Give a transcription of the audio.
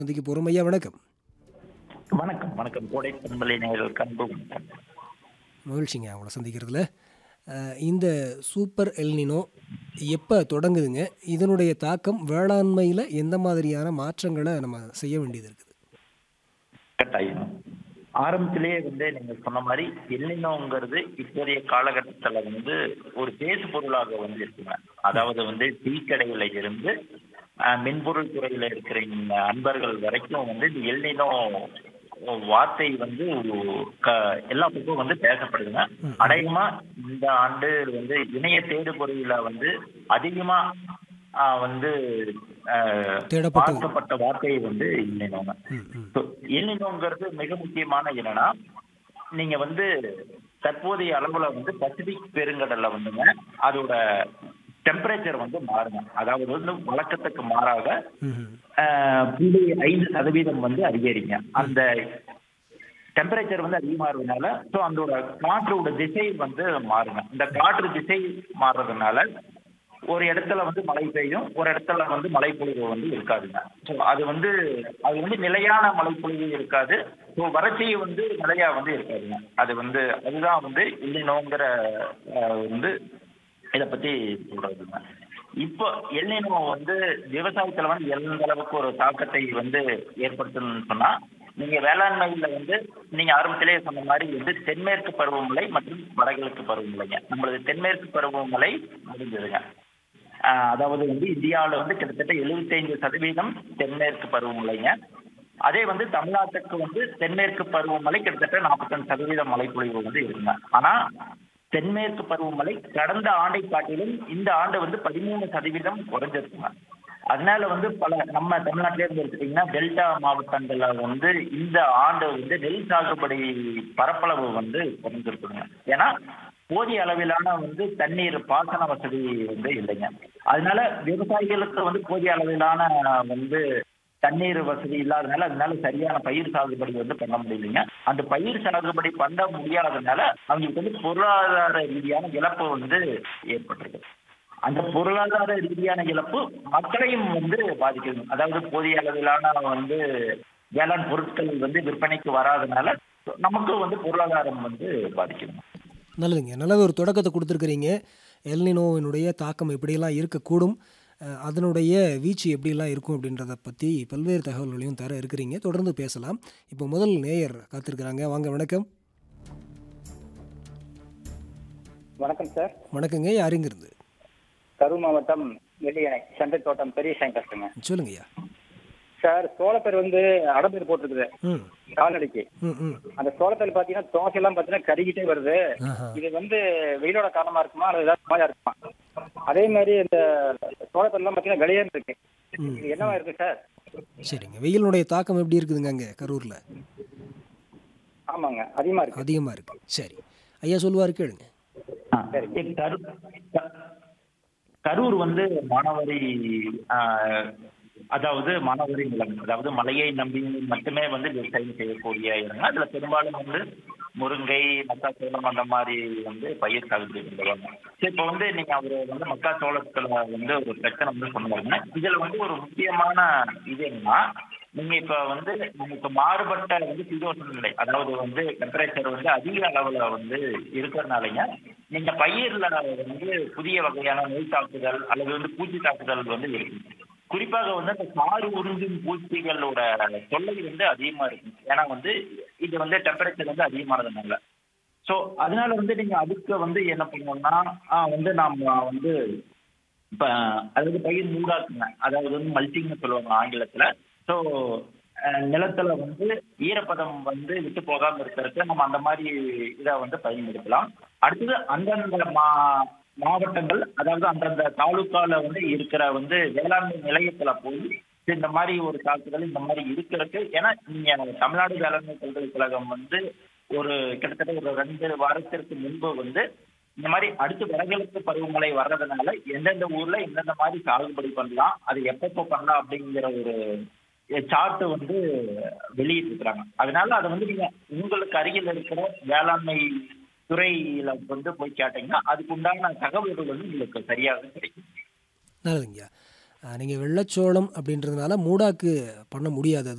சந்திக்க போகிறோம் ஐயா வணக்கம் வணக்கம் வணக்கம் கோடை பண்பலை நேயர்கள் கண்பு வணக்கம் மகிழ்ச்சிங்க அவங்கள சந்திக்கிறதுல அஹ், இந்த சூப்பர் எல்னினோ எப்போ தொடங்குதுங்க இதனுடைய தாக்கம் வேளாண்மையில் எந்த மாதிரியான மாற்றங்களை நம்ம செய்ய வேண்டியது இருக்குது கட்டாயம் ஆரம்பத்திலேயே வந்து நீங்க சொன்ன மாதிரி எல்லினோங்கிறது இப்போதைய காலகட்டத்துல வந்து ஒரு பேசு பொருளாக வந்து இருக்குங்க அதாவது வந்து டீ கடையில இருந்து அஹ், மென்பொருள் துறையில இருக்கிற இந்த அன்பர்கள் வரைக்கும் வந்து இந்த எல்லினோ வார்த்தை வந்து க- எல்லா பக்கம் வந்து பேசப்படுதுங்க அநேகமா இந்த ஆண்டு வந்து இணைய தேடு பொறியில வந்து அதிகமா ஆஹ், வந்து ஆஹ், தேடப்பட்டது. பார்க்கப்பட்ட வார்த்தை வந்து இல்லைனோங்க ம் ம் எல்லினோங்கிறது மிக முக்கியமான என்னன்னா நீங்க வந்து தற்போதைய அளவுல வந்து பசிபிக் பெருங்கடல்ல வந்துங்க அதோட டெம்பரேச்சர் வந்து மாறுங்க அதாவது வந்து வழக்கத்துக்கு மாறாக ம் ஆஹ், புள்ளி ஐந்து சதவீதம் வந்து அதிகரிங்க அந்த டெம்பரேச்சர் வந்து அதிகமாகிறதுனால ஸோ அதோட காற்றோட திசை வந்து மாறுங்க இந்த காற்று திசை மாறுறதுனால ஒரு இடத்துல வந்து மழை பெய்யும் ஒரு இடத்துல வந்து மழைப்பொழிவு வந்து இருக்காதுங்க ஸோ அது வந்து அது வந்து நிலையான மழைப்பொழிவு இருக்காது ஸோ வறட்சி வந்து நிலையா வந்து இருக்காதுங்க அது வந்து அதுதான் வந்து இல்லைனோங்கிற வந்து இதை பத்தி சொல்றதுங்க இப்போ எல்லினோ வந்து விவசாயத்துல வந்து எந்த அளவுக்கு ஒரு தாக்கத்தை வந்து ஏற்படுத்தணும்னு சொன்னா நீங்க வேளாண்மையில வந்து நீங்க ஆரம்பத்திலேயே சொன்ன மாதிரி வந்து தென்மேற்கு பருவமழை மற்றும் வடகிழக்கு பருவமழைங்க நம்மளது தென்மேற்கு பருவமழை முடிஞ்சதுங்க ஆஹ் அதாவது வந்து இந்தியாவில் வந்து கிட்டத்தட்ட 75% சதவீதம் தென்மேற்கு பருவமழைங்க அதே வந்து தமிழ்நாட்டுக்கு வந்து தென்மேற்கு பருவமழை கிட்டத்தட்ட 45% சதவீதம் மழைப்பொழிவு வந்து இருக்குங்க ஆனா தென்மேற்கு பருவமழை கடந்த ஆண்டை காட்டிலும் இந்த ஆண்டு வந்து பதிமூணு சதவீதம் குறைஞ்சிருக்குங்க அதனால வந்து பல நம்ம தமிழ்நாட்டிலே இருந்து எடுத்துட்டீங்கன்னா டெல்டா மாவட்டங்கள்ல வந்து இந்த ஆண்டு வந்து நெல் சாகுபடி பரப்பளவு வந்து குறைஞ்சிருக்குங்க ஏன்னா போதிய அளவிலான வந்து தண்ணீர் பாசன வசதி வந்து இல்லைங்க அதனால விவசாயிகளுக்கு வந்து போதிய அளவிலான வந்து தண்ணீர் வசதி இல்லாதனால அதனால சரியான பயிர் சாகுபடி வந்து பண்ண முடியலைங்க அந்த பயிர் சாகுபடி பண்ண முடியாதனால அவங்களுக்கு வந்து பொருளாதார ரீதியான இழப்பு வந்து ஏற்பட்டிருக்கு அந்த பொருளாதார ரீதியான இழப்பு மக்களையும் வந்து பாதிக்குது அதாவது போதிய அளவிலான வந்து வேளாண் பொருட்கள் வந்து விற்பனைக்கு வராதனால நமக்கு வந்து பொருளாதாரம் வந்து பாதிக்குது நல்லதுங்க நல்ல ஒரு தொடக்கத்தை கொடுத்துருக்குறீங்க எல்னினோவினுடைய தாக்கம் எப்படியெல்லாம் இருக்கக்கூடும் அஹ், அதனுடைய வீச்சு எப்படியெல்லாம் இருக்கும் அப்படின்றத பற்றி பல்வேறு தகவல்களையும் தர இருக்கிறீங்க தொடர்ந்து பேசலாம் இப்போ முதல் நேயர் காத்திருக்கிறாங்க வாங்க வணக்கம் வணக்கம் சார் வணக்கங்க யாருங்கிறது கரூர் மாவட்டம் வெள்ளியணை சந்தை தோட்டம் பெரிய சங்கர்ஸுங்க சொல்லுங்கய்யா சார் சோளப்பயிர் வந்து அடம்பேர் போட்டிருக்குது ம் கால்நடைக்கு ம் ம் அந்த சோளப்பயிர் பார்த்தீங்கன்னா தோசையெல்லாம் பார்த்தீங்கன்னா கருகிட்டே வருது ஆஹா இது வந்து வெயிலோட காரணமா இருக்குமா அல்லது ஏதாவது நோயா இருக்குமா அதே மாதிரி இந்த சோளப்பயிரெல்லாம் பார்த்தீங்கன்னா கலியான்னு இருக்கு ம் இது என்னவா இருக்கு சார் சரிங்க வெயிலுடைய தாக்கம் எப்படி இருக்குதுங்க அங்கே கரூரில் ஆமாங்க அதிகமா இருக்கு அதிகமாக இருக்கு சரி ஐயா சொல்லுவார் கேளுங்க ஆ, கரு க- கரூர் வந்து மானாவாரி ஆ, அதாவது மானாவாரி நிலம் அதாவது மலையை நம்பி மட்டுமே வந்து விவசாயம் செய்யக்கூடிய இடங்க அதுல பெரும்பாலும் வந்து முருங்கை மக்காச்சோளம் அந்த மாதிரி வந்து பயிர் சாகுபடி பண்ணுவாங்க சரி இப்போ வந்து நீங்க அவர் வந்து மக்காச்சோளத்துல வந்து ஒரு பிரச்சனை வந்து சொன்னாருங்க இதுல வந்து ஒரு முக்கியமான இது என்னன்னா நீங்க இப்ப வந்து நமக்கு மாறுபட்ட வந்து சீதோஷண நிலை அதாவது வந்து டெம்பரேச்சர் வந்து அதிக அளவுல வந்து இருக்கிறதுனாலங்க நீங்க பயிர்ல வந்து புதிய வகையான நோய் தாக்குதல் அல்லது வந்து பூச்சி தாக்குதல் வந்து இருக்கு குறிப்பாக வந்து அந்த சாறு உறிஞ்சும் பூச்சிகளோட தொல்லை வந்து அதிகமா இருக்கு ஏன்னா வந்து இது வந்து டெம்பரேச்சர் வந்து அதிகமானதுனால ஸோ அதனால வந்து நீங்க அதுக்கு வந்து என்ன பண்ணணும்னா ஆஹ் வந்து நாம வந்து இப்ப அதாவது பயிர் மூடாக்குங்க அதாவது வந்து மல்டிங்னு சொல்லுவாங்க ஆங்கிலத்துல ஸோ நிலத்துல வந்து ஈரப்பதம் வந்து விட்டு போகாம இருக்கிறதுக்கு நம்ம அந்த மாதிரி இதை வந்து பயன்படுத்தலாம் அடுத்தது அந்தந்த மா மாவட்டங்கள் அதாவது அந்தந்த தாலுக்கால வந்து இருக்கிற வந்து வேளாண்மை நிலையத்துல போய் இந்த மாதிரி ஒரு தாக்குதல் இந்த மாதிரி இருக்கிறதுக்கு ஏன்னா நீங்க தமிழ்நாடு வேளாண்மை பல்கலைக்கழகம் வந்து ஒரு கிட்டத்தட்ட ஒரு ரெண்டு வாரத்திற்கு முன்பு வந்து இந்த மாதிரி அடுத்து வடகிழக்கு பருவமழை வர்றதுனால எந்தெந்த ஊர்ல எந்தெந்த மாதிரி சாகுபடி பண்ணலாம் அது எப்பப்போ பண்ணலாம் அப்படிங்கிற ஒரு சார்ட் வந்து வெளியிட்டிருக்கிறாங்க அதனால அதை வந்து நீங்க உங்களுக்கு அருகில் இருக்கிற வேளாண்மை துறையில வந்து போய் கேட்டீங்கன்னா அதுக்கு உண்டான தகவல்கள் வந்து உங்களுக்கு சரியாக கிடைக்கும் நல்லதுங்கய்யா நீங்கள் வெள்ளச்சோளம் அப்படின்றதுனால மூடாக்கு பண்ண முடியாது அது